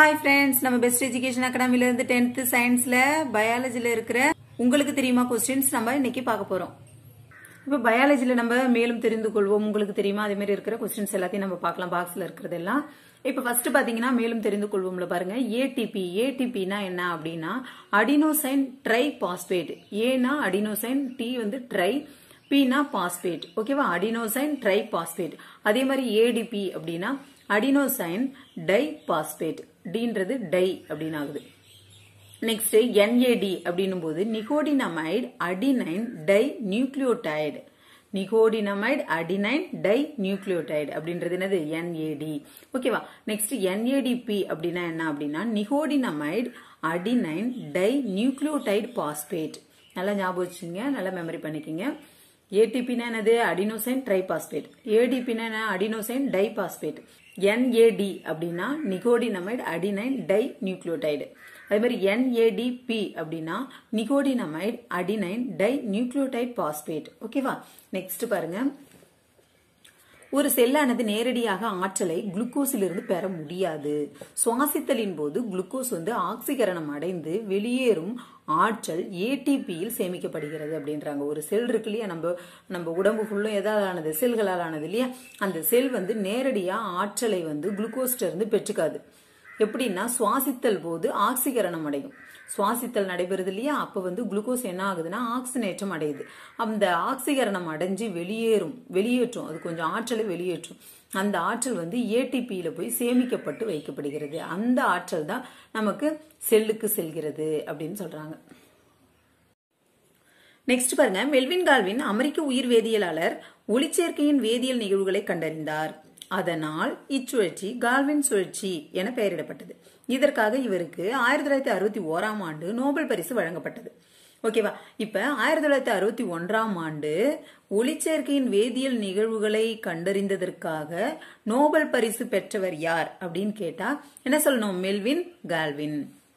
hi friends நம்ம best education அகாடமில இருந்து டென்த் சயின்ஸ்ல பயாலஜில இருக்கிற உங்களுக்கு தெரியுமா கொஸ்டின்ஸ் நம்ம இன்னைக்கு பார்க்க போறோம் இப்போ பயாலஜில நம்ம மேலும் தெரிந்து கொள்வோம் உங்களுக்கு தெரியுமா அதே மாதிரி இருக்கிற கொஸ்டின்ஸ் எல்லாத்தையும் நம்ம பார்க்கலாம் பாக்ஸ்ல இருக்கிறதெல்லாம் இப்போ ஃபர்ஸ்ட் பாத்தீங்கன்னா மேலும் தெரிந்து கொள்வோம்ல பாருங்க ஏடிபி ஏடிபினா என்ன அப்படின்னா அடினோசைன் ட்ரை பாஸ்பேட் ஏனா அடினோசைன் டி வந்து ட்ரை பினா பாஸ்பேட் ஓகேவா அடினோசைன் ட்ரை பாஸ்பேட் அதே மாதிரி ஏடிபி அப்படின்னா அடினோசைன் டை பாஸ்பேட் டின்றது டை அப்படின்னு ஆகுது நெக்ஸ்ட் என்ஏடி அப்படின்னும் போது nicotinamide adenine di nucleotide nicotinamide adenine di nucleotide அப்படின்றது என்னது என்ஏடி ஓகேவா நெக்ஸ்ட் என்ஏடிபி அப்படின்னா என்ன அப்படின்னா nicotinamide adenine di nucleotide phosphate நல்லா ஞாபகம் வச்சுங்க நல்லா மெமரி பண்ணிக்கங்க ஏடிபினா என்னது அடினோசைன் ட்ரைபாஸ்பேட் ஏடிபினா என்ன அடினோசைன் டைபாஸ்பேட் என்ஏடி அப்படின்னா நிகோடினமைடு அடினைன் டை நியூக்ளியோடைடு அதே மாதிரி என்ஏடிபி அப்படின்னா nicotinamide adenine di nucleotide phosphate ஓகேவா நெக்ஸ்ட் பாருங்க ஒரு செல்லானது நேரடியாக ஆற்றலை குளுக்கோஸிலிருந்து பெற முடியாது சுவாசித்தலின் போது குளுக்கோஸ் வந்து ஆக்சிகரணம் அடைந்து வெளியேறும் ஆற்றல் ஏடிபியில் சேமிக்கப்படுகிறது அப்படின்றாங்க ஒரு செல் இருக்கு இல்லையா நம்ம நம்ம உடம்பு ஃபுல்லும் எதாவது ஆனது செல்களால் ஆனது இல்லையா அந்த செல் வந்து நேரடியா ஆற்றலை வந்து குளுக்கோஸ்ட இருந்து பெற்றுக்காது எப்படின்னா சுவாசித்தல் போது ஆக்சிகரணம் அடையும் சுவாசித்தல் நடைபெறுது இல்லையா அப்ப வந்து குளுக்கோஸ் என்ன ஆகுதுன்னா ஆக்சினேற்றம் அடையுது அந்த ஆக்சிகரணம் அடைஞ்சு வெளியேறும் வெளியேற்றும் அது கொஞ்சம் ஆற்றலை வெளியேற்றும் அந்த ஆற்றல் வந்து ஏடிபியில போய் சேமிக்கப்பட்டு வைக்கப்படுகிறது அந்த ஆற்றல் தான் நமக்கு செல்லுக்கு செல்கிறது அப்படின்னு சொல்றாங்க நெக்ஸ்ட் பாருங்க மெல்வின் கால்வின் அமெரிக்க உயிர் வேதியியலாளர் ஒளிச்சேர்க்கையின் வேதியியல் நிகழ்வுகளை கண்டறிந்தார் அதனால் இச்சுழற்சி கால்வின் சுழற்சி என பெயரிடப்பட்டது இதற்காக இவருக்கு ஆயிரத்தி தொள்ளாயிரத்தி அறுபத்தி ஓராம் ஆண்டு நோபல் பரிசு வழங்கப்பட்டது ஓகேவா இப்ப ஆயிரத்தி தொள்ளாயிரத்தி அறுபத்தி ஒன்றாம் ஆண்டு ஒளிச்சேர்க்கையின் வேதியியல் நிகழ்வுகளை கண்டறிந்ததற்காக நோபல் பரிசு பெற்றவர் யார் அப்படின்னு கேட்டா என்ன சொல்லணும் மெல்வின் கால்வின்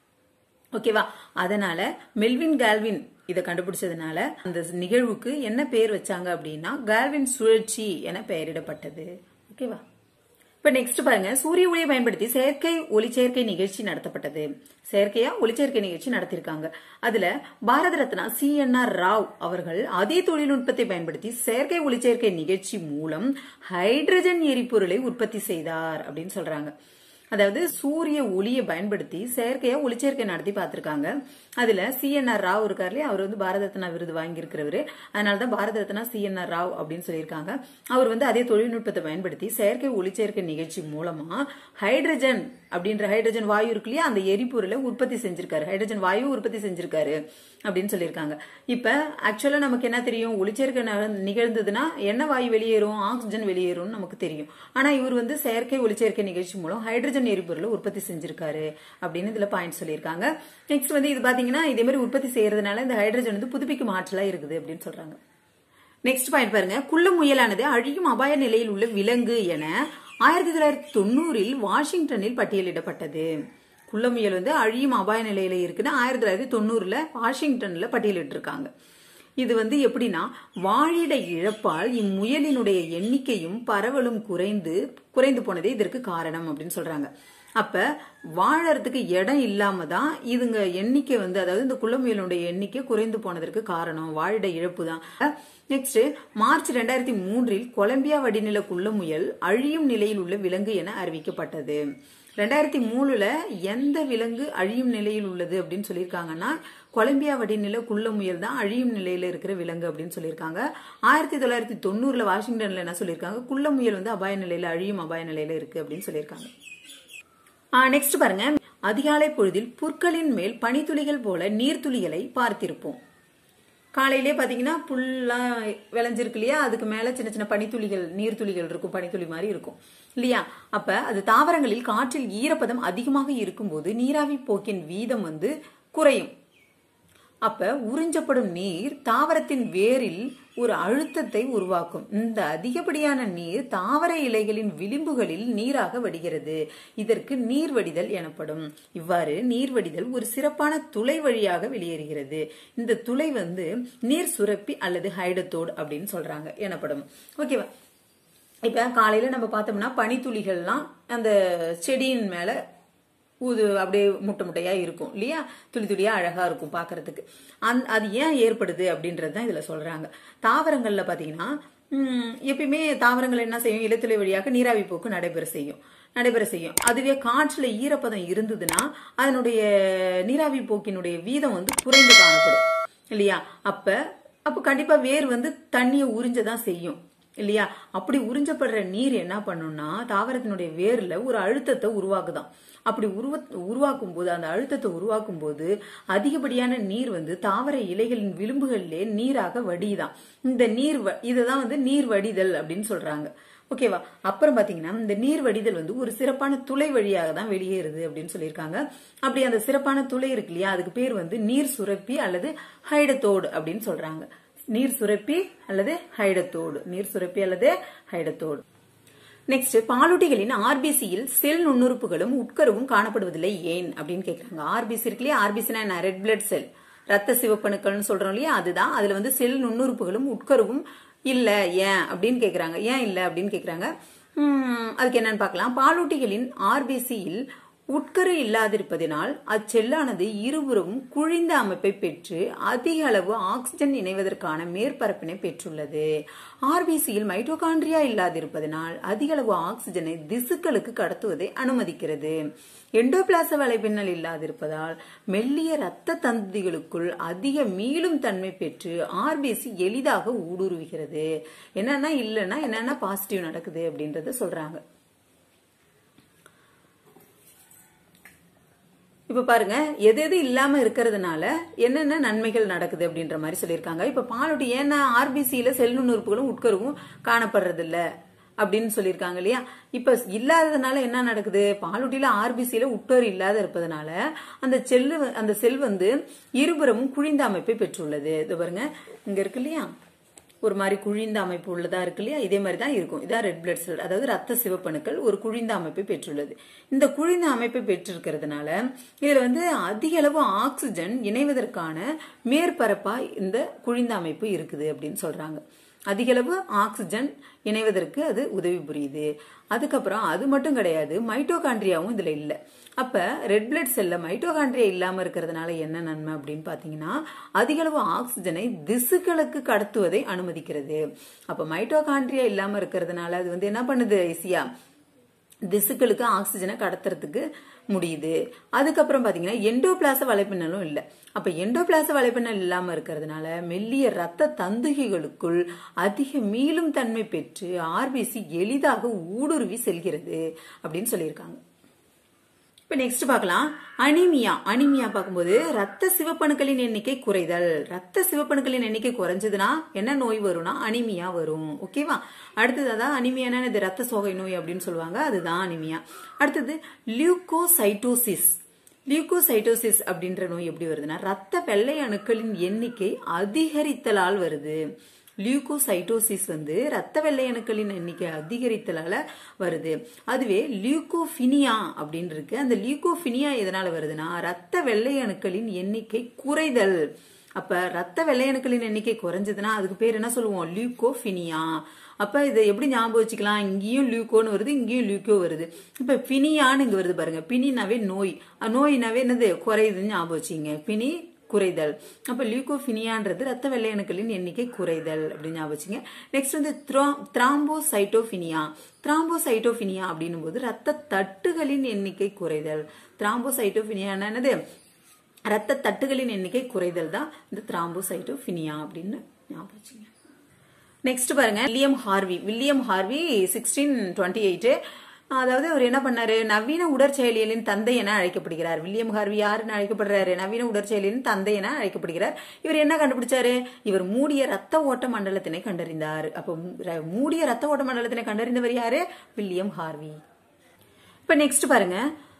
ஓகேவா அதனால மெல்வின் கால்வின் இதை கண்டுபிடிச்சதுனால அந்த நிகழ்வுக்கு என்ன பேர் வச்சாங்க அப்படின்னா கால்வின் சுழற்சி என பெயரிடப்பட்டது ஓகேவா இப்ப நெக்ஸ்ட் பாருங்க சூரிய ஒளியை பயன்படுத்தி செயற்கை ஒளிச்சேர்க்கை நிகழ்ச்சி நடத்தப்பட்டது செயற்கையா ஒளிச்சேர்க்கை நிகழ்ச்சி நடத்திருக்காங்க அதுல Bharat Ratna C N R Rao அவர்கள் அதே தொழில்நுட்பத்தை பயன்படுத்தி செயற்கை ஒளிச்சேர்க்கை நிகழ்ச்சி மூலம் ஹைட்ரஜன் எரிபொருளை உற்பத்தி செய்தார் அப்படின்னு சொல்றாங்க அதாவது சூரிய ஒளியை பயன்படுத்தி செயற்கையா ஒளிச்சேர்க்கை நடத்தி பார்த்திருக்காங்க அதுல சி என் ஆர் ராவ் இருக்காரு இல்லையா அவர் வந்து பாரத ரத்னா விருது வாங்கியிருக்கிறவரு அதனாலதான் Bharat Ratna C N R Rao அப்படின்னு சொல்லியிருக்காங்க அவர் வந்து அதே தொழில்நுட்பத்தை பயன்படுத்தி செயற்கை ஒளிச்சேர்க்கை நிகழ்ச்சி மூலமா ஹைட்ரஜன் அப்படின்ற ஹைட்ரஜன் வாயு இருக்கு இல்லையா அந்த எரிபொருளை உற்பத்தி செஞ்சிருக்காரு ஹைட்ரஜன் வாயு உற்பத்தி செஞ்சிருக்காரு அப்படின்னு சொல்லியிருக்காங்க இப்ப ஆக்சுவலா நமக்கு என்ன தெரியும் ஒளிச்சேர்க்கை நிகழ்ந்ததுன்னா என்ன வாயு வெளியேறும் ஆக்சிஜன் வெளியேறும் நமக்கு தெரியும் ஆனா இவர் வந்து செயற்கை ஒளிச்சேர்க்கை நிகழ்ச்சி மூலம் ஹைட்ரஜன் எரிபொருளை உற்பத்தி செஞ்சிருக்காரு அப்படின்னு இதுல பாயிண்ட் சொல்லியிருக்காங்க நெக்ஸ்ட் வந்து இது பாத்தீங்கன்னா இதே மாதிரி உற்பத்தி செய்யறதுனால இந்த ஹைட்ரஜன் வந்து புதுப்பிக்கும் ஆற்றலா இருக்குது அப்படின்னு சொல்றாங்க நெக்ஸ்ட் பாயிண்ட் பாருங்க குள்ள முயலானது அழியும் அபாய நிலையில் உள்ள விலங்கு என ஆயிரத்தி தொள்ளாயிரத்தி தொண்ணூறில் வாஷிங்டனில் பட்டியலிடப்பட்டது குள்ளமுயல் வந்து அழியும் அபாய நிலையில இருக்குன்னு ஆயிரத்தி தொள்ளாயிரத்தி தொண்ணூறுல வாஷிங்டன்ல பட்டியலிட்டு இருக்காங்க இது வந்து எப்படின்னா வாழிட இழப்பால் இம்முயலினுடைய எண்ணிக்கையும் பரவலும் குறைந்து குறைந்து போனதே இதற்கு காரணம் அப்படின்னு சொல்றாங்க அப்ப வாழறதுக்கு இடம் இல்லாம தான் இதுங்க எண்ணிக்கை வந்து அதாவது இந்த குள்ளமுயலுடைய எண்ணிக்கை குறைந்து போனதற்கு காரணம் வாழிட இழப்பு தான் நெக்ஸ்ட் மார்ச் ரெண்டாயிரத்தி மூன்றில் கொலம்பியா வடிநில குள்ளமுயல் அழியும் நிலையில் உள்ள விலங்கு என அறிவிக்கப்பட்டது ரெண்டாயிரத்தி மூணுல எந்த விலங்கு அழியும் நிலையில் உள்ளது அப்படின்னு சொல்லியிருக்காங்கன்னா கொலம்பியா வடிநில குள்ள முயல் தான் அழியும் நிலையில இருக்கிற விலங்கு அப்படின்னு சொல்லியிருக்காங்க ஆயிரத்தி தொள்ளாயிரத்தி தொண்ணூறுல வாஷிங்டன்ல என்ன சொல்லியிருக்காங்க குள்ள முயல் வந்து அபாய நிலையில அழியும் அபாய நிலையில இருக்கு அப்படின்னு சொல்லியிருக்காங்க நெக்ஸ்ட் பாருங்க அதிகாலை பொழுதில் புற்களின் மேல் பனித்துளிகள் போல நீர்த்துளிகளை பார்த்திருப்போம் காலையிலே பாத்தீங்கன்னா புல்லா விளைஞ்சிருக்கு இல்லையா அதுக்கு மேல சின்ன சின்ன பனித்துளிகள் நீர்த்துளிகள் இருக்கும் பனித்துளி மாதிரி இருக்கும் இல்லையா அப்ப அது தாவரங்களில் காற்றில் ஈரப்பதம் அதிகமாக இருக்கும்போது நீராவி போக்கின் வீதம் வந்து குறையும் அப்ப உறிஞ்சப்படும் நீர் தாவரத்தின் வேரில் ஒரு அழுத்தத்தை உருவாக்கும் இந்த அதிகப்படியான நீர் தாவர இலைகளின் விளிம்புகளில் நீராக வடிகிறது இதற்கு நீர் வடிதல் எனப்படும் இவ்வாறு நீர் வடிதல் ஒரு சிறப்பான துளை வழியாக வெளியேறுகிறது இந்த துளை வந்து நீர் சுரப்பி அல்லது ஹைடத்தோடு அப்படின்னு சொல்றாங்க எனப்படும் ஓகேவா இப்ப காலையில நம்ம பார்த்தோம்னா பனித்துளிகள்லாம் அந்த செடியின் மேல ஊது அப்படியே முட்டை முட்டையா இருக்கும் இல்லையா துளி துளியா அழகா இருக்கும் பாக்குறதுக்கு அந் அது ஏன் ஏற்படுது அப்படின்றது தான் இதுல சொல்றாங்க தாவரங்கள்ல பாத்தீங்கன்னா உம், எப்பயுமே தாவரங்கள் என்ன செய்யும் இலைத்துளை வழியாக நீராவி போக்கு நடைபெற செய்யும் நடைபெற செய்யும் அதுவே காற்றுல ஈரப்பதம் இருந்ததுன்னா அதனுடைய நீராவி போக்கினுடைய வீதம் வந்து குறைந்து காணப்படும் இல்லையா அப்ப அப்ப கண்டிப்பா வேர் வந்து தண்ணியை உறிஞ்சதான் செய்யும் இல்லையா அப்படி உறிஞ்சப்படுற நீர் என்ன பண்ணும்னா தாவரத்தினுடைய வேர்ல ஒரு அழுத்தத்தை உருவாக்குதாம் அப்படி உருவ உருவாக்கும் போது அந்த அழுத்தத்தை உருவாக்கும் போது அதிகப்படியான நீர் வந்து தாவர இலைகளின் விளிம்புகளிலே நீராக வடியுதாம் இந்த நீர் வ- இதுதான் வந்து நீர் வடிதல் அப்படின்னு சொல்றாங்க ஓகேவா அப்புறம் பாத்தீங்கன்னா இந்த நீர் வடிதல் வந்து ஒரு சிறப்பான துளை வழியாக தான் வெளியேறுது அப்படின்னு சொல்லியிருக்காங்க அப்படி அந்த சிறப்பான துளை இருக்கு இல்லையா அதுக்கு பேர் வந்து நீர் சுரப்பி அல்லது ஹைடத்தோடு அப்படின்னு சொல்றாங்க நீர் சுரப்பி அல்லது ஹைடத்தோடு நீர் சுரப்பி அல்லது ஹைடத்தோடு நெக்ஸ்ட் பாலூட்டிகளின் ஆர்பிசியில் செல் நுண்ணுறுப்புகளும் உட்கருவும் காணப்படுவதில்லை ஏன் அப்படின்னு கேக்குறாங்க ஆர்பிசி இருக்கு இல்லையா ஆர்பிசினா என்ன ரெட் பிளட் செல் ரத்த சிவப்பணுக்கள்னு சொல்றோம் இல்லையா அதுதான் அதுல வந்து செல் நுண்ணுறுப்புகளும் உட்கருவும் இல்ல ஏன் அப்படின்னு கேக்குறாங்க ஏன் இல்ல அப்படின்னு கேக்குறாங்க உம், அதுக்கு என்னன்னு பார்க்கலாம் பாலூட்டிகளின் ஆர்பிசியில் உட்கரு இல்லாதிருப்பதினால் அச்செல்லானது இருபுறமும் குழிந்த அமைப்பை பெற்று அதிக அளவு ஆக்சிஜன் இணைவதற்கான மேற்பரப்பினை பெற்றுள்ளது ஆர்பிசியில் மைட்டோகாண்ட்ரியா இல்லாதிருப்பதனால் அதிக அளவு ஆக்சிஜனை திசுக்களுக்கு கடத்துவதை அனுமதிக்கிறது எண்டோபிளாச வலைப்பின்னல் இல்லாதிருப்பதால் மெல்லிய இரத்த தந்திகளுக்குள் அதிக மீளும் தன்மை பெற்று ஆர்பிசி எளிதாக ஊடுருவுகிறது என்னன்னா இல்லைன்னா என்னன்னா பாசிட்டிவ் நடக்குது அப்படின்றத சொல்றாங்க இப்ப பாருங்க எது எது இல்லாம இருக்கிறதுனால என்னென்ன நன்மைகள் நடக்குது அப்படின்ற மாதிரி சொல்லியிருக்காங்க இப்ப பாலூட்டி ஏன்னா ஆர்பிசியில செல் நுண்ணுறுப்புகளும் உட்கருவும் காணப்படுறது இல்ல அப்படின்னு சொல்லியிருக்காங்க இல்லையா இப்ப இல்லாததுனால என்ன நடக்குது பாலூட்டியில ஆர்பிசியில உட்கரு இல்லாத இருப்பதனால அந்த செல்லு அந்த செல் வந்து இருபுறமும் குழிந்த அமைப்பை பெற்றுள்ளது இது பாருங்க இங்க இருக்கு இல்லையா ஒரு மாதிரி குழிந்த அமைப்பு உள்ளதா இருக்கு இல்லையா இதே மாதிரி தான் இருக்கும் இதான் ரெட் பிளட் செல் அதாவது ரத்த சிவப்பணுக்கள் ஒரு குழிந்த அமைப்பை பெற்றுள்ளது இந்த குழிந்த அமைப்பை பெற்றிருக்கிறதுனால இதுல வந்து அதிக அளவு ஆக்சிஜன் இணைவதற்கான மேற்பரப்பா இந்த குழிந்த அமைப்பு இருக்குது அப்படின்னு சொல்றாங்க அதிக அளவு ஆக்சிஜன் இணைவதற்கு அது உதவி புரியுது அதுக்கப்புறம் அது மட்டும் கிடையாது மைட்டோகாண்ட்ரியாவும் இதுல இல்ல அப்ப ரெட் பிளட் செல்ல மைட்டோகாண்ட்ரியா இல்லாம இருக்கிறதுனால என்ன நன்மை அப்படின்னு பாத்தீங்கன்னா அதிக அளவு ஆக்சிஜனை திசுக்களுக்கு கடத்துவதை அனுமதிக்கிறது அப்ப மைட்டோகாண்ட்ரியா இல்லாம இருக்கிறதுனால அது வந்து என்ன பண்ணுது ஈஸியா திசுக்களுக்கு ஆக்சிஜனை கடத்துறதுக்கு முடியுது அதுக்கப்புறம் பாத்தீங்கன்னா எண்டோபிளாச வலைப்பின்னலும் இல்ல அப்ப எண்டோபிளாச வலைப்பின்னல் இல்லாம இருக்கிறதுனால மெல்லிய ரத்த தந்துகிகளுக்குள் அதிக மீளும் தன்மை பெற்று ஆர்பிசி எளிதாக ஊடுருவி செல்கிறது அப்படின்னு சொல்லியிருக்காங்க இப்ப நெக்ஸ்ட் பார்க்கலாம் அனிமியா அனிமியா பார்க்கும்போது ரத்த சிவப்பணுக்களின் எண்ணிக்கை குறைதல் ரத்த சிவப்பணுக்களின் எண்ணிக்கை குறைஞ்சதுன்னா என்ன நோய் வரும்னா அனிமியா வரும் ஓகேவா அடுத்தது அதான் அனிமியானா இது ரத்த சோகை நோய் அப்படின்னு சொல்லுவாங்க அதுதான் அனிமியா அடுத்தது லியூகோசைட்டோசிஸ் லியூகோசைட்டோசிஸ் அப்படின்ற நோய் எப்படி வருதுன்னா ரத்த வெள்ளை அணுக்களின் எண்ணிக்கை அதிகரித்தலால் வருது லியூகோசைட்டோசிஸ் வந்து ரத்த வெள்ளை அணுக்களின் எண்ணிக்கை அதிகரித்தலால வருது அதுவே லியூகோபினியா அப்படின்னு இருக்கு அந்த லியூகோபினியா எதனால வருதுன்னா ரத்த வெள்ளை அணுக்களின் எண்ணிக்கை குறைதல் அப்ப ரத்த வெள்ளை அணுக்களின் எண்ணிக்கை குறைஞ்சதுன்னா அதுக்கு பேர் என்ன சொல்லுவோம் லியூகோபினியா அப்ப இதை எப்படி ஞாபகம் வச்சுக்கலாம் இங்கேயும் லியூகோன்னு வருது இங்கேயும் லியூக்கோ வருது இப்ப பினியான்னு இங்க வருது பாருங்க பினினாவே நோய் அஹ் நோயினாவே என்னது குறையுதுன்னு ஞாபகம் வச்சுங்க பினி குறைதல் அப்ப லியூகோபினியான்றது ரத்த வெள்ளை அணுக்களின் எண்ணிக்கை குறைதல் அப்படின்னு ஞாபகம் வச்சுங்க நெக்ஸ்ட் வந்து திராம்போசைட்டோபினியா திராம்போசைட்டோபினியா அப்படின்னும் போது ரத்த தட்டுகளின் எண்ணிக்கை குறைதல் திராம்போசைட்டோபினியா என்னது ரத்த தட்டுகளின் எண்ணிக்கை குறைதல் தான் இந்த திராம்போசைட்டோபினியா அப்படின்னு ஞாபகம் வச்சுங்க நெக்ஸ்ட் பாருங்க William Harvey William Harvey sixteen twenty eight அதாவது அவர் என்ன பண்ணாரு நவீன உடற்செயலியலின் தந்தை என அழைக்கப்படுகிறார் வில்லியம் ஹார்வி யாருன்னு அழைக்கப்படுறாரு நவீன உடற்செயலின் தந்தை என அழைக்கப்படுகிறார் இவர் என்ன கண்டுபிடிச்சாரு இவர் மூடிய ரத்த ஓட்ட மண்டலத்தினை கண்டறிந்தார் அப்ப மூ- ர- மூடிய ரத்த ஓட்ட மண்டலத்தினை கண்டறிந்தவர் யாரு வில்லியம் ஹார்வி இப்ப நெக்ஸ்ட் பாருங்க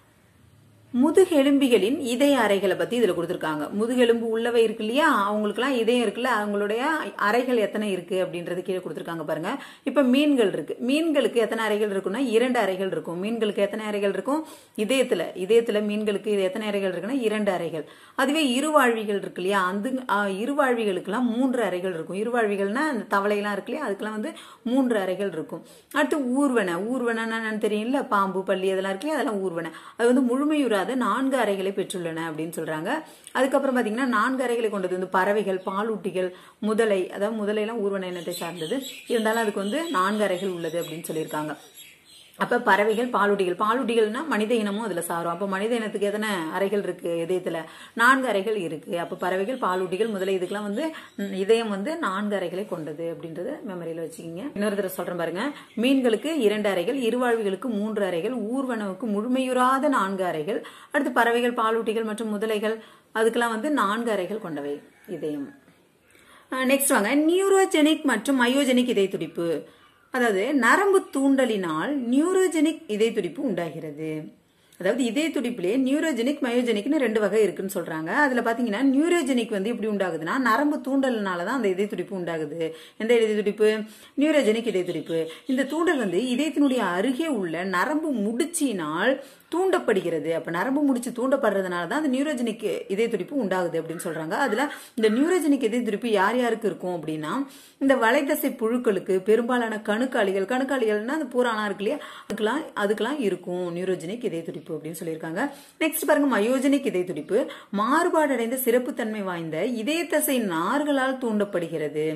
முதுகெலும்பிகளின் இதய அறைகளை பத்தி இதுல கொடுத்திருக்காங்க முதுகெலும்பு உள்ளவை இருக்கு இல்லையா அவங்களுக்குலாம் இதயம் இருக்குல்ல அவங்களுடைய அறைகள் எத்தனை இருக்கு அப்படின்றது கீழே கொடுத்திருக்காங்க பாருங்க இப்ப மீன்கள் இருக்கு மீன்களுக்கு எத்தனை அறைகள் இருக்குன்னா இரண்டு அறைகள் இருக்கும் மீன்களுக்கு எத்தனை அறைகள் இருக்கும் இதயத்துல இதயத்துல மீன்களுக்கு இது எத்தனை அறைகள் இருக்குன்னா இரண்டு அறைகள் அதுவே இருவாழ்விகள் இருக்கு இல்லையா அந்த ஆஹ், இருவாழ்விகளுக்கெல்லாம் மூன்று அறைகள் இருக்கும் இருவாழ்விகள்னா அந்த தவளையெல்லாம் இருக்கு இல்லையா அதுக்கெல்லாம் வந்து மூன்று அறைகள் இருக்கும் அடுத்து ஊர்வன ஊர்வன என்னன்னு தெரியும்ல பாம்பு பள்ளி அதெல்லாம் இருக்கு இல்லையா அதெல்லாம் ஊர்வன அது வந்து முழுமையுறாத முழுமையுறாத நான்கு அறைகளை பெற்றுள்ளன அப்படின்னு சொல்றாங்க அதுக்கப்புறம் பாத்தீங்கன்னா நான்கு அறைகளை கொண்டது வந்து பறவைகள் பாலூட்டிகள் முதலை அதாவது முதலைலாம் ஊர்வன இனத்தை சார்ந்தது இருந்தாலும் அதுக்கு வந்து நான்கு அறைகள் உள்ளது அப்படின்னு சொல்லியிருக்காங்க அப்ப பறவைகள் பாலூட்டிகள் பாலூட்டிகள்னா மனித இனமும் அதுல சாரும் அப்ப மனித இனத்துக்கு எத்தனை அறைகள் இருக்கு இதயத்துல நான்கு அறைகள் இருக்கு அப்ப பறவைகள் பாலூட்டிகள் முதல இதுக்கெல்லாம் வந்து ம், இதயம் வந்து நான்கு அறைகளை கொண்டது அப்படின்றத மெமரியில வச்சுக்கிங்க இன்னொரு தடவை சொல்றேன் பாருங்க மீன்களுக்கு இரண்டு அறைகள் இருவாழ்விகளுக்கு மூன்று அறைகள் ஊர்வனவுக்கு முழுமையுறாத நான்கு அறைகள் அடுத்து பறவைகள் பாலூட்டிகள் மற்றும் முதலைகள் அதுக்கெல்லாம் வந்து நான்கு அறைகள் கொண்டவை இதயம் நெக்ஸ்ட் வாங்க நியூரோஜெனிக் மற்றும் மயோஜெனிக் இதய துடிப்பு அதாவது நரம்பு தூண்டலினால் நியூரோஜெனிக் இதய துடிப்பு உண்டாகிறது அதாவது இதய துடிப்பிலே நியூரோஜெனிக் மயோஜெனிக்னு ரெண்டு வகை இருக்குன்னு சொல்றாங்க அதுல பாத்தீங்கன்னா நியூரோஜெனிக் வந்து எப்படி உண்டாகுதுன்னா நரம்பு தூண்டல்னால தான் அந்த இதய துடிப்பு உண்டாகுது எந்த இதய துடிப்பு நியூரோஜெனிக் இதய துடிப்பு இந்த தூண்டல் வந்து இதயத்தினுடைய அருகே உள்ள நரம்பு முடிச்சினால் தூண்டப்படுகிறது அப்ப நரம்பு முடிச்சு தூண்டப்படுறதுனால தான் அந்த நியூரோஜெனிக் இதய துடிப்பு உண்டாகுது அப்படின்னு சொல்றாங்க அதுல இந்த நியூரோஜெனிக் இதய துடிப்பு யார் யாருக்கு இருக்கும் அப்படின்னா இந்த வலைதசை புழுக்களுக்கு பெரும்பாலான கணுக்காளிகள் கணுக்காளிகள்னா அந்த பூரானா இருக்கு இல்லையா அதுக்கெல்லாம் அதுக்கெல்லாம் இருக்கும் நியூரோஜெனிக் இதய துடிப்பு அப்படின்னு சொல்லியிருக்காங்க நெக்ஸ்ட் பாருங்க மயோஜெனிக் இதய துடிப்பு மாறுபாடடைந்த சிறப்புத்தன்மை வாய்ந்த இதய தசை நார்களால் தூண்டப்படுகிறது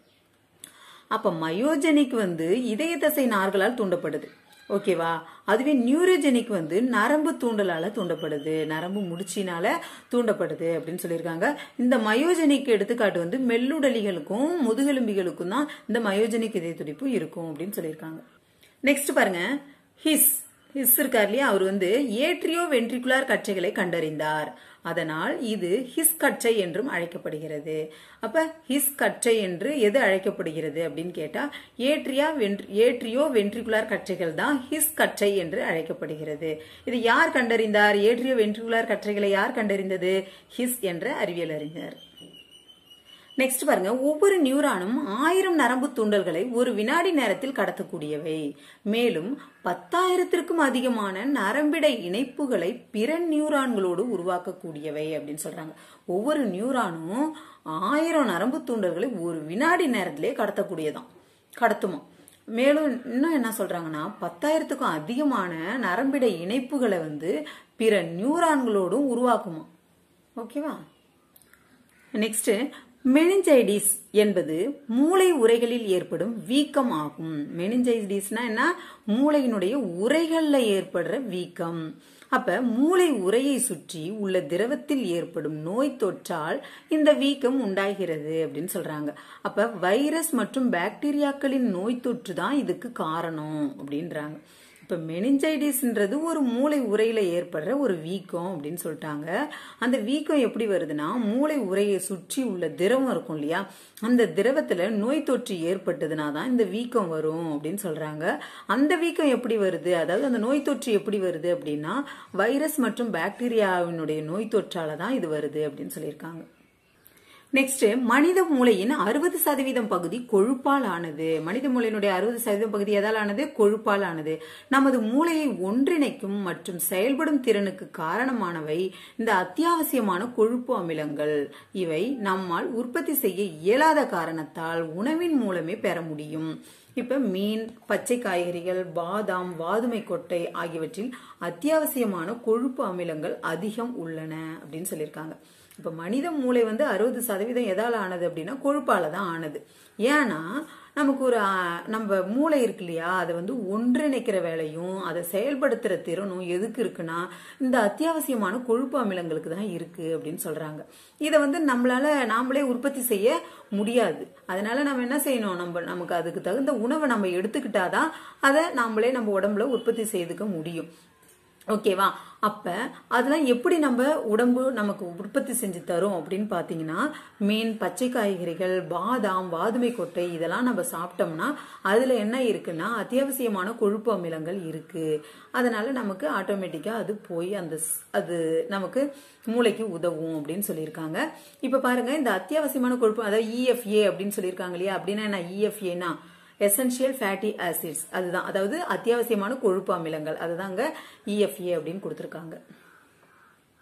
அப்ப மயோஜெனிக் வந்து இதய தசை நார்களால் தூண்டப்படுது ஓகேவா அதுவே நியூரோஜெனிக் வந்து நரம்பு தூண்டலால தூண்டப்படுது நரம்பு முடிச்சினால தூண்டப்படுது அப்படின்னு சொல்லியிருக்காங்க இந்த மயோஜெனிக் எடுத்துக்காட்டு வந்து மெல்லுடலிகளுக்கும் முதுகெலும்பிகளுக்கும் தான் இந்த மயோஜெனிக் இதய துடிப்பு இருக்கும் அப்படின்னு சொல்லியிருக்காங்க நெக்ஸ்ட் பாருங்க ஹிஸ் ஹிஸ் இருக்கார் இல்லையா அவர் வந்து ஏட்ரியோ வென்ட்ரிகுலார் கற்றைகளை கண்டறிந்தார் அதனால் இது ஹிஸ் கற்றை என்றும் அழைக்கப்படுகிறது அப்ப ஹிஸ் கற்றை என்று எது அழைக்கப்படுகிறது அப்படின்னு கேட்டா ஏட்ரியா வென்ட்ரி ஏட்ரியோ வென்ட்ரிகுலார் கற்றைகள் தான் ஹிஸ் கற்றை என்று அழைக்கப்படுகிறது இது யார் கண்டறிந்தார் ஏட்ரியோ வென்ட்ரிகுலார் கற்றைகளை யார் கண்டறிந்தது ஹிஸ் என்ற அறிவியல் அறிஞர் நெக்ஸ்ட் பாருங்க ஒவ்வொரு நியூரானும் ஆயிரம் நரம்பு தூண்டல்களை ஒரு வினாடி நேரத்தில் கடத்தக்கூடியவை மேலும் பத்தாயிரத்திற்கும் அதிகமான நரம்பிடை இணைப்புகளை பிற நியூரான்களோடு உருவாக்கக்கூடியவை அப்படின்னு சொல்றாங்க ஒவ்வொரு நியூரானும் ஆயிரம் நரம்பு தூண்டல்களை ஒரு வினாடி நேரத்திலே கடத்தக்கூடியதான் கடத்துமா மேலும் இன்னும் என்ன சொல்றாங்கன்னா பத்தாயிரத்துக்கும் அதிகமான நரம்பிடை இணைப்புகளை வந்து பிற நியூரான்களோடும் உருவாக்குமா ஓகேவா நெக்ஸ்ட் மெனிஞ்சைடிஸ் என்பது மூளை உரைகளில் ஏற்படும் வீக்கம் ஆகும் மெனிஞ்சைடிஸ்னா என்ன மூளையினுடைய உரைகள்ல ஏற்படுற வீக்கம் அப்ப மூளை உரையை சுற்றி உள்ள திரவத்தில் ஏற்படும் நோய் தொற்றால் இந்த வீக்கம் உண்டாகிறது அப்படின்னு சொல்றாங்க அப்ப வைரஸ் மற்றும் பாக்டீரியாக்களின் நோய் தொற்று தான் இதுக்கு காரணம் அப்படின்றாங்க இப்ப மெனிஞ்சைடிஸ்ன்றது ஒரு மூளை உரையில ஏற்படுற ஒரு வீக்கம் அப்படின்னு சொல்லிட்டாங்க அந்த வீக்கம் எப்படி வருதுன்னா மூளை உரையை சுற்றி உள்ள திரவம் இருக்கும் இல்லையா அந்த திரவத்துல நோய் தொற்று ஏற்பட்டதுனா தான் இந்த வீக்கம் வரும் அப்படின்னு சொல்றாங்க அந்த வீக்கம் எப்படி வருது அதாவது அந்த நோய் தொற்று எப்படி வருது அப்படின்னா வைரஸ் மற்றும் பாக்டீரியாவினுடைய நோய் தொற்றால தான் இது வருது அப்படின்னு சொல்லியிருக்காங்க நெக்ஸ்ட் மனித மூளையின் அறுபது சதவீதம் பகுதி கொழுப்பால் ஆனது மனித மூளையினுடைய அறுபது சதவீதம் பகுதி எதால் ஆனது கொழுப்பால் ஆனது நமது மூளையை ஒன்றிணைக்கும் மற்றும் செயல்படும் திறனுக்கு காரணமானவை இந்த அத்தியாவசியமான கொழுப்பு அமிலங்கள் இவை நம்மால் உற்பத்தி செய்ய இயலாத காரணத்தால் உணவின் மூலமே பெற முடியும் இப்ப மீன் பச்சை காய்கறிகள் பாதாம் வாதுமை கொட்டை ஆகியவற்றில் அத்தியாவசியமான கொழுப்பு அமிலங்கள் அதிகம் உள்ளன அப்படின்னு சொல்லியிருக்காங்க இப்ப மனித மூளை வந்து அறுபது சதவீதம் எதால ஆனது அப்படின்னா கொழுப்பால தான் ஆனது ஏன்னா நமக்கு ஒரு ஆ, நம்ம மூளை இருக்கு இல்லையா அதை வந்து ஒன்றிணைக்கிற வேலையும் அதை செயல்படுத்துற திறனும் எதுக்கு இருக்குன்னா இந்த அத்தியாவசியமான கொழுப்பு அமிலங்களுக்கு தான் இருக்கு அப்படின்னு சொல்றாங்க இதை வந்து நம்மளால நாமளே உற்பத்தி செய்ய முடியாது அதனால நம்ம என்ன செய்யணும் நம்ம நமக்கு அதுக்கு தகுந்த உணவை நம்ம எடுத்துக்கிட்டாதான் அதை நாமளே நம்ம உடம்புல உற்பத்தி செய்துக்க முடியும் ஓகேவா அப்ப அதெல்லாம் எப்படி நம்ம உடம்பு நமக்கு உற்பத்தி செஞ்சு தரும் அப்படின்னு பாத்தீங்கன்னா மீன் பச்சை காய்கறிகள் பாதாம் வாதுமை கொட்டை இதெல்லாம் நம்ம சாப்பிட்டோம்னா அதுல என்ன இருக்குன்னா அத்தியாவசியமான கொழுப்பு அமிலங்கள் இருக்கு அதனால நமக்கு ஆட்டோமேட்டிக்கா அது போய் அந்த ஸ்- அது நமக்கு மூளைக்கு உதவும் அப்படின்னு சொல்லியிருக்காங்க இப்ப பாருங்க இந்த அத்தியாவசியமான கொழுப்பு அதாவது இஎஃப்ஏ அப்படின்னு சொல்லியிருக்காங்க இல்லையா அப்படின்னா என்ன இஎஃப்ஏனா எசென்ஷியல் ஃபேட்டி ஆசிட்ஸ் அதுதான் அதாவது அத்தியாவசியமான கொழுப்பு அமிலங்கள் அதுதாங்க இஎஃப்ஏ அப்படின்னு கொடுத்துருக்காங்க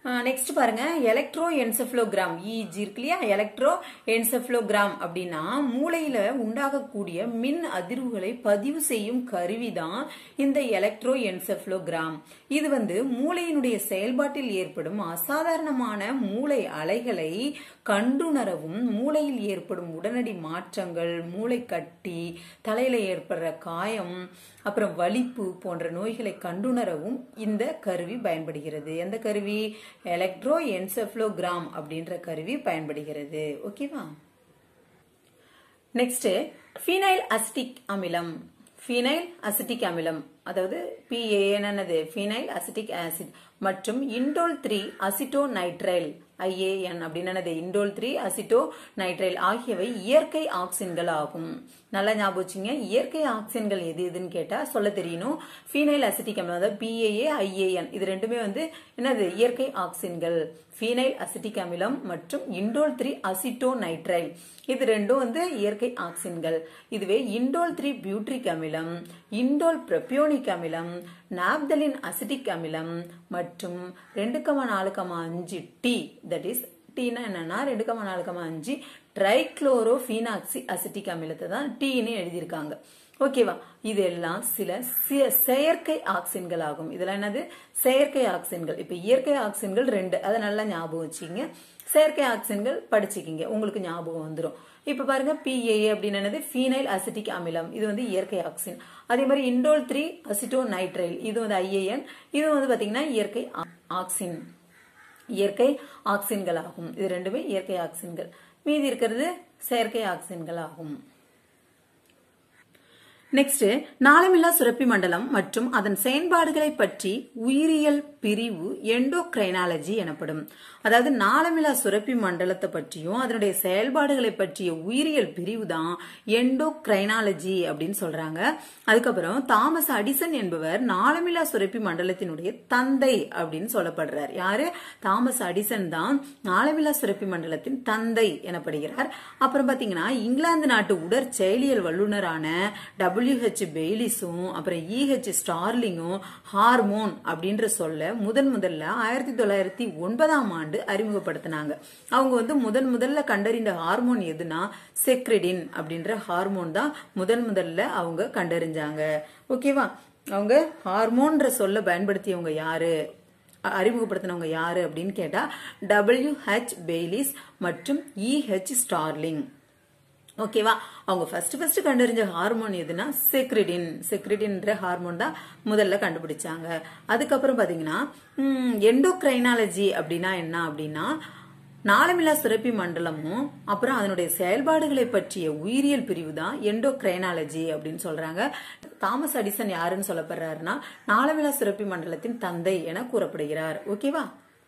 நெக்ஸ்ட் பாருங்க எலக்ட்ரோ என்செஃபலோகிராம் இஜி இருக்கு இல்லையா எலக்ட்ரோ என்செஃபலோகிராம் அப்படின்னா மூளையில உண்டாகக்கூடிய மின் அதிர்வுகளை பதிவு செய்யும் கருவிதான் இந்த எலக்ட்ரோ என்செஃபலோகிராம் இது வந்து மூளையினுடைய செயல்பாட்டில் ஏற்படும் அசாதாரணமான மூளை அலைகளை கண்டுணரவும் மூளையில் ஏற்படும் உடனடி மாற்றங்கள் மூளை கட்டி தலையில ஏற்படுற காயம் அப்புறம் வலிப்பு போன்ற நோய்களை கண்டுணரவும் இந்த கருவி பயன்படுகிறது எந்த கருவி எலக்ட்ரோ என்செஃபலோகிராம் அப்படின்ற கருவி பயன்படுகிறது ஓகேவா நெக்ஸ்ட் ஃபீனைல் அசிட்டிக் அமிலம் ஃபீனைல் அசிட்டிக் அமிலம் அதாவது பிஏ என்னது ஃபீனைல் அசிட்டிக் ஆசிட் மற்றும் indole three acetonitrile IAN அப்படின்னு என்னது இண்டோல் த்ரீ அசிட்டோ நைட்ரைல் ஆகியவை இயற்கை ஆக்சின்கள் ஆகும் நல்லா ஞாபகம் வச்சுங்க இயற்கை ஆக்சின்கள் எது எதுன்னு கேட்டா சொல்ல தெரியணும் ஃபீனைல் அசிட்டிக் அமிலம் அதாவது பிஏஏ ஐஏஎன் இது ரெண்டுமே வந்து என்னது இயற்கை ஆக்சின்கள் ஃபீனைல் அசிட்டிக் அமிலம் மற்றும் இண்டோல் த்ரீ அசிட்டோ நைட்ரைல் இது ரெண்டும் வந்து இயற்கை ஆக்சின்கள் இதுவே இண்டோல் த்ரீ பியூட்ரிக் அமிலம் இண்டோல் ப்ரொபியோனிக் அமிலம் நாப்தலின் அசிட்டிக் அமிலம் மற்றும் ரெண்டு கமா நாலு கமா அஞ்சு டி தட் இஸ் டீனா என்னன்னா ரெண்டு கமா நாலு கமா அஞ்சு ட்ரைக்ளோரோஃபீனாக்சி அசிட்டிக் அமிலத்தை தான் டீன்னு எழுதியிருக்காங்க ஓகேவா இதெல்லாம் சில செயற்கை ஆக்சின்கள் ஆகும் இதெல்லாம் என்னது செயற்கை ஆக்சின்கள் இப்ப இயற்கை ஆக்சின்கள் ரெண்டு அதை நல்லா ஞாபகம் வச்சுக்கிங்க செயற்கை ஆக்சின்கள் படிச்சுக்கிங்க உங்களுக்கு ஞாபகம் வந்துடும் இப்ப பாருங்க பிஏஏ அப்படின்னு என்னது ஃபீனைல் அசிட்டிக் அமிலம் இது வந்து இயற்கை ஆக்சின் அதே மாதிரி இண்டோல் த்ரீ அசிட்டோ நைட்ரைல் இது வந்து ஐஏஎன் இது வந்து பாத்தீங்கன்னா இயற்கை ஆக்சின் இயற்கை ஆக்சின்கள் ஆகும் இது ரெண்டுமே இயற்கை ஆக்சின்கள் மீதி இருக்கிறது செயற்கை ஆக்சின்கள் ஆகும் நெக்ஸ்ட் நாளமில்லா சுரப்பி மண்டலம் மற்றும் அதன் செயல்பாடுகளை பற்றி உயிரியல் பிரிவு எண்டோக்ரைனாலஜி எனப்படும் அதாவது நாளமில்லா சுரப்பி மண்டலத்தை பற்றியும் அதனுடைய செயல்பாடுகளை பற்றிய உயிரியல் பிரிவு தான் எண்டோக்ரைனாலஜி அப்படின்னு சொல்றாங்க அதுக்கப்புறம் தாமஸ் அடிசன் என்பவர் நாளமில்லா சுரப்பி மண்டலத்தினுடைய தந்தை அப்படின்னு சொல்லப்படுறார் யாரு தாமஸ் அடிசன் தான் நாளமில்லா சுரப்பி மண்டலத்தின் தந்தை எனப்படுகிறார் அப்புறம் பாத்தீங்கன்னா இங்கிலாந்து நாட்டு உடற்செயலியல் வல்லுநரான டபிள்யூஹெச் பெய்லிஸும் அப்புறம் இஹெச் ஸ்டார்லிங்கும் ஹார்மோன் அப்படின்ற சொல்ல முதன் முதல்ல ஆயிரத்தி தொள்ளாயிரத்தி ஒன்பதாம் ஆண்டு அறிமுகப்படுத்தினாங்க அவங்க வந்து முதன் முதல்ல கண்டறிந்த ஹார்மோன் எதுனா செக்ரிடின் அப்படின்ற ஹார்மோன் தான் முதன் முதல்ல அவங்க கண்டறிஞ்சாங்க ஓகேவா அவங்க ஹார்மோன்ற சொல்ல பயன்படுத்தியவங்க யாரு அறிமுகப்படுத்தினவங்க யாரு அப்படின்னு கேட்டா டபிள்யூ ஹெச் பெய்லிஸ் மற்றும் இஹெச் ஸ்டார்லிங் ஓகேவா அவங்க ஃபர்ஸ்ட் ஃபர்ஸ்ட் கண்டறிஞ்ச ஹார்மோன் எதுனா செக்ரிடின் செக்ரிடின்ற ஹார்மோன் தான் முதல்ல கண்டுபிடிச்சாங்க அதுக்கப்புறம் பாத்தீங்கன்னா எண்டோக்ரைனாலஜி அப்படின்னா என்ன அப்படின்னா நாளமில்லா சுரப்பி மண்டலமும் அப்புறம் அதனுடைய செயல்பாடுகளை பற்றிய உயிரியல் பிரிவு தான் எண்டோக்ரைனாலஜி அப்படின்னு சொல்றாங்க தாமஸ் அடிசன் யாருன்னு சொல்லப்படுறாருன்னா நாளமில்லா சுரப்பி மண்டலத்தின் தந்தை என கூறப்படுகிறார் ஓகேவா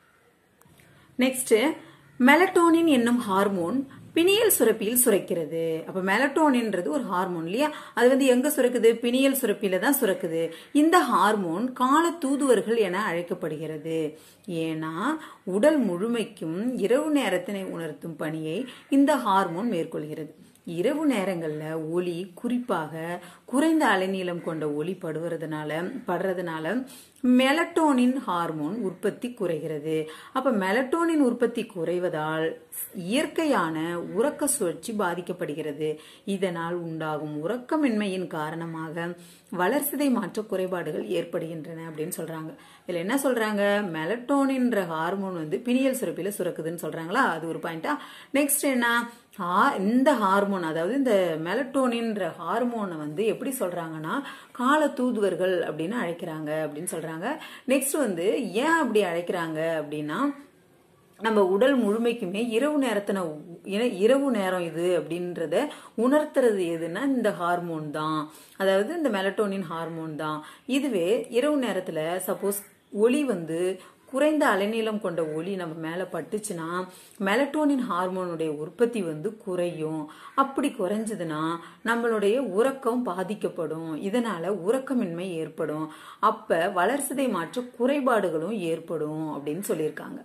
நெக்ஸ்ட் மெலட்டோனின் என்னும் ஹார்மோன் பினியல் சுரப்பியில் சுரக்கிறது அப்ப மெலட்டோனின்றது ஒரு ஹார்மோன் இல்லையா அது வந்து எங்க சுரக்குது பினியல் சுரப்பியில தான் சுரக்குது இந்த ஹார்மோன் கால தூதுவர்கள் என அழைக்கப்படுகிறது ஏன்னா உடல் முழுமைக்கும் இரவு நேரத்தினை உணர்த்தும் பணியை இந்த ஹார்மோன் மேற்கொள்கிறது இரவு நேரங்கள்ல ஒளி குறிப்பாக குறைந்த அலைநீளம் கொண்ட ஒளி படுவதனால படுறதுனால மெலட்டோனின் ஹார்மோன் உற்பத்தி குறைகிறது அப்ப மெலட்டோனின் உற்பத்தி குறைவதால் இயற்கையான உறக்க சுழற்சி பாதிக்கப்படுகிறது இதனால் உண்டாகும் உறக்கமின்மையின் காரணமாக வளர்சிதை மாற்ற குறைபாடுகள் ஏற்படுகின்றன அப்படின்னு சொல்றாங்க இதுல என்ன சொல்றாங்க மெலட்டோனின்ற ஹார்மோன் வந்து பினியல் சுரப்பில சுரக்குதுன்னு சொல்றாங்களா அது ஒரு பாயிண்டா நெக்ஸ்ட் என்ன இந்த ஹார்மோன் அதாவது இந்த மெலட்டோனின்ற ஹார்மோனை வந்து எப்படி சொல்றாங்கன்னா கால தூதுவர்கள் அப்படின்னு அழைக்கிறாங்க அப்படின்னு சொல்றாங்க நெக்ஸ்ட் வந்து ஏன் அப்படி அழைக்கிறாங்க அப்படின்னா நம்ம உடல் முழுமைக்குமே இரவு நேரத்தின இரவு நேரம் இது அப்படின்றத உணர்த்துறது எதுன்னா இந்த ஹார்மோன் தான் அதாவது இந்த மெலட்டோனின் ஹார்மோன் தான் இதுவே இரவு நேரத்துல சப்போஸ் ஒளி வந்து குறைந்த அலைநீளம் கொண்ட ஒளி நம்ம மேல பட்டுச்சுன்னா மெலட்டோனின் ஹார்மோனுடைய உற்பத்தி வந்து குறையும் அப்படி குறைஞ்சதுன்னா நம்மளுடைய உறக்கம் பாதிக்கப்படும் இதனால உறக்கமின்மை ஏற்படும் அப்ப வளர்சிதை மாற்ற குறைபாடுகளும் ஏற்படும் அப்படின்னு சொல்லியிருக்காங்க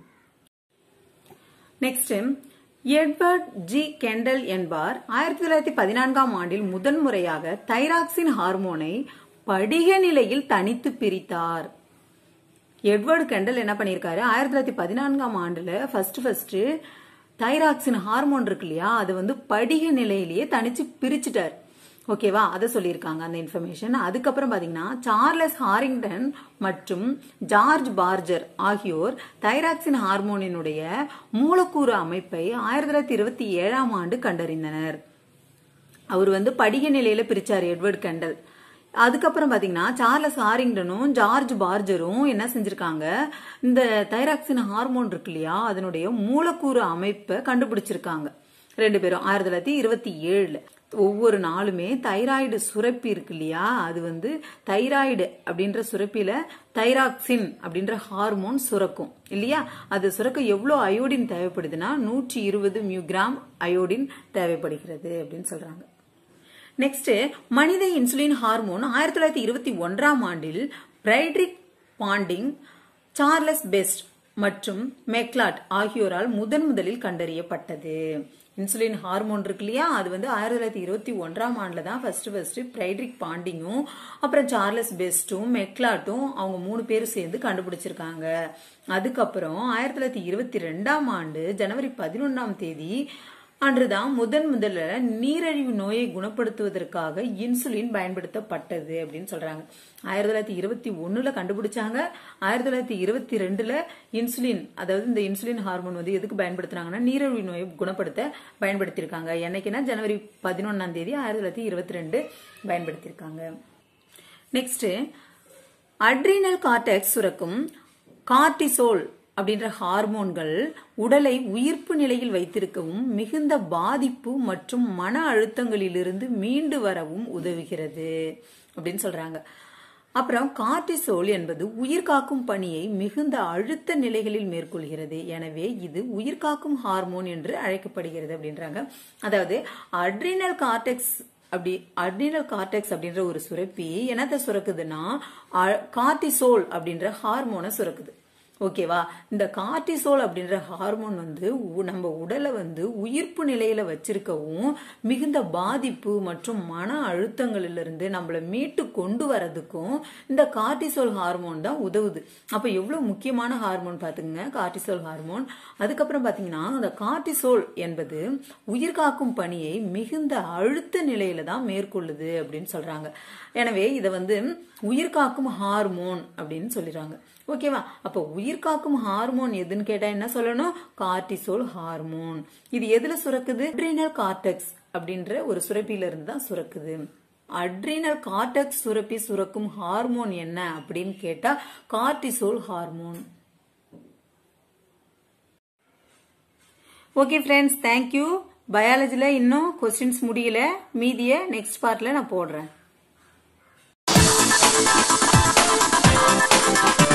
நெக்ஸ்ட் எட்வர்ட் ஜி கெண்டல் என்பார் ஆயிரத்தி தொள்ளாயிரத்தி பதினான்காம் ஆண்டில் முதன்முறையாக தைராக்சின் ஹார்மோனை படிக நிலையில் தனித்து பிரித்தார் எட்வர்டு கெண்டல் என்ன பண்ணியிருக்காரு ஆயிரத்தி தொள்ளாயிரத்தி பதினான்காம் ஆண்டுல ஃபர்ஸ்ட் ஃபர்ஸ்ட் தைராக்சின் ஹார்மோன் இருக்கு இல்லையா அது வந்து படிக நிலையிலேயே தனிச்சு பிரிச்சுட்டார் ஓகேவா அதை சொல்லியிருக்காங்க அந்த இன்ஃபர்மேஷன் அதுக்கப்புறம் பாத்தீங்கன்னா சார்லஸ் ஹாரிங்டன் மற்றும் ஜார்ஜ் பார்ஜர் ஆகியோர் தைராக்சின் ஹார்மோனினுடைய மூலக்கூறு அமைப்பை ஆயிரத்தி தொள்ளாயிரத்தி இருபத்தி ஏழாம் ஆண்டு கண்டறிந்தனர் அவர் வந்து படிக நிலையில பிரிச்சார் எட்வர்ட் கெண்டல் அதுக்கப்புறம் பாத்தீங்கன்னா சார்லஸ் ஹாரிங்டனும் ஜார்ஜ் பார்ஜரும் என்ன செஞ்சிருக்காங்க இந்த தைராக்சின் ஹார்மோன் இருக்கு இல்லையா அதனுடைய மூலக்கூறு அமைப்பை கண்டுபிடிச்சிருக்காங்க ரெண்டு பேரும் ஆயிரத்தி தொள்ளாயிரத்தி இருபத்தி ஏழுல ஒவ்வொரு நாளுமே தைராய்டு சுரப்பி இருக்கு இல்லையா அது வந்து தைராய்டு அப்படின்ற சுரப்பில தைராக்சின் அப்படின்ற ஹார்மோன் சுரக்கும் இல்லையா அது சுரக்க எவ்வளோ அயோடின் தேவைப்படுதுன்னா நூற்றி இருபது மியூகிராம் அயோடின் தேவைப்படுகிறது அப்படின்னு சொல்றாங்க நெக்ஸ்ட் மனித இன்சுலின் ஹார்மோன் ஆயிரத்தி தொள்ளாயிரத்தி இருபத்தி ஒன்றாம் ஆண்டில் பிரைட்ரிக் பாண்டிங் சார்லஸ் பெஸ்ட் மற்றும் மெக்லாட் ஆகியோரால் முதன் முதலில் கண்டறியப்பட்டது இன்சுலின் ஹார்மோன் இருக்கு இல்லையா அது வந்து ஆயிரத்தி தொள்ளாயிரத்தி இருபத்தி ஒன்றாம் ஆண்டுல தான் ஃபர்ஸ்ட் ஃபர்ஸ்ட் பிரைட்ரிக் பாண்டிங்கும் அப்புறம் சார்லஸ் பெஸ்டும் மெக்லாட்டும் அவங்க மூணு பேரும் சேர்ந்து கண்டுபிடிச்சிருக்காங்க அதுக்கப்புறம் ஆயிரத்தி தொள்ளாயிரத்தி இருபத்தி ரெண்டாம் ஆண்டு ஜனவரி பதினொன்றாம் தேதி அன்றுதான் முதன் முதல்ல நீரிழிவு நோயை குணப்படுத்துவதற்காக இன்சுலின் பயன்படுத்தப்பட்டது அப்படின்னு சொல்றாங்க ஆயிரத்தி தொள்ளாயிரத்தி இருபத்தி ஒண்ணுல கண்டுபிடிச்சாங்க ஆயிரத்தி தொள்ளாயிரத்தி இருபத்தி ரெண்டுல இன்சுலின் அதாவது இந்த இன்சுலின் ஹார்மோன் வந்து எதுக்கு பயன்படுத்துறாங்கன்னா நீரிழிவு நோயை குணப்படுத்த பயன்படுத்தியிருக்காங்க என்னைக்குன்னா ஜனவரி பதினொன்னாம் தேதி ஆயிரத்தி தொள்ளாயிரத்தி இருபத்தி ரெண்டு பயன்படுத்தியிருக்காங்க நெக்ஸ்ட் அட்ரினல் கார்டெக்ஸ் சுரக்கும் கார்டிசோல் அப்படின்ற ஹார்மோன்கள் உடலை உயிர்ப்பு நிலையில் வைத்திருக்கவும் மிகுந்த பாதிப்பு மற்றும் மன அழுத்தங்களிலிருந்து மீண்டு வரவும் உதவுகிறது அப்படின்னு சொல்றாங்க அப்புறம் கார்டிசோல் என்பது உயிர்காக்கும் பணியை மிகுந்த அழுத்த நிலைகளில் மேற்கொள்கிறது எனவே இது உயிர்காக்கும் ஹார்மோன் என்று அழைக்கப்படுகிறது அப்படின்றாங்க அதாவது அட்ரினல் கார்டெக்ஸ் அப்படி அட்ரினல் கார்டெக்ஸ் அப்படின்ற ஒரு சுரப்பி என்னத்தை சுரக்குதுன்னா கார்டிசோல் அப்படின்ற ஹார்மோனை சுரக்குது ஓகேவா இந்த கார்டிசோல் அப்படின்ற ஹார்மோன் வந்து நம்ம உடலை வந்து உயிர்ப்பு நிலையில வச்சிருக்கவும் மிகுந்த பாதிப்பு மற்றும் மன அழுத்தங்களிலிருந்து நம்மளை மீட்டு கொண்டு வரதுக்கும் இந்த கார்டிசோல் ஹார்மோன் தான் உதவுது அப்ப எவ்வளவு முக்கியமான ஹார்மோன் பாத்துங்க கார்டிசோல் ஹார்மோன் அதுக்கப்புறம் பாத்தீங்கன்னா அந்த கார்டிசோல் என்பது உயிர்காக்கும் பணியை மிகுந்த அழுத்த நிலையில தான் மேற்கொள்ளுது அப்படின்னு சொல்றாங்க எனவே இதை வந்து உயிர்காக்கும் ஹார்மோன் அப்படின்னு சொல்லிடுறாங்க ஓகேவா அப்போ உயிர்காக்கும் ஹார்மோன் எதுன்னு கேட்டா என்ன சொல்லணும் கார்டிசோல் ஹார்மோன் இது எதுல சுரக்குது அட்ரினல் கார்டெக்ஸ் அப்படின்ற ஒரு சுரப்பியில இருந்து தான் சுரக்குது அட்ரினல் கார்டெக்ஸ் சுரப்பி சுரக்கும் ஹார்மோன் என்ன அப்படின்னு கேட்டா cortisol hormone okay friends thank you பயாலஜில இன்னும் கொஸ்டின்ஸ் முடியல மீதிய நெக்ஸ்ட் பார்ட்ல நான் போடுறேன்